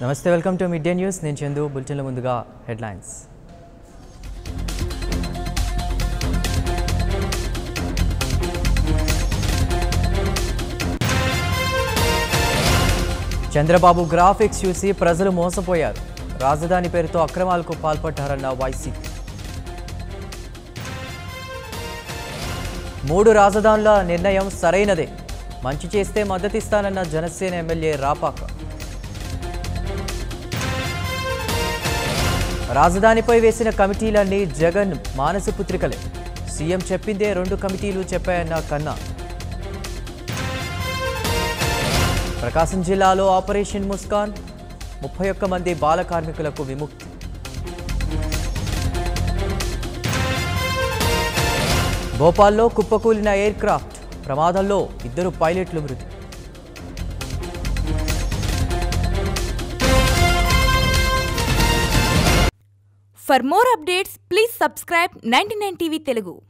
నమస్తే welcome to mid day news నేను చందు బులెటిన్ల ముందుగా హెడ్లైన్స్ చంద్రబాబు గ్రాఫిక్స్ చూసి ప్రజలు మోసపోయారు రాజధాని పేరుతో అక్రమాలకు పాల్పడ్డారన్న వైసీపీ మూడు రాజధానుల నిర్ణయం సరైనదే మంచి చేస్తే మద్దతిస్తానన్న జనసేన ఎమ్మెల్యే రాపాక రాజధానిపై వేసిన కమిటీలన్నీ జగన్ మానసపుత్రికలే సీఎం చెప్పిందే రెండు కమిటీలు చెప్పాయన్న కన్నా ప్రకాశం జిల్లాలో ఆపరేషన్ ముస్కాన్ ముప్పై ఒక్క మంది బాల కార్మికులకు విముక్తి భోపాల్లో కుప్పకూలిన ఎయిర్ క్రాఫ్ట్ ప్రమాదంలో ఇద్దరు పైలట్లు మృతి For more updates, please subscribe 99 TV Telugu.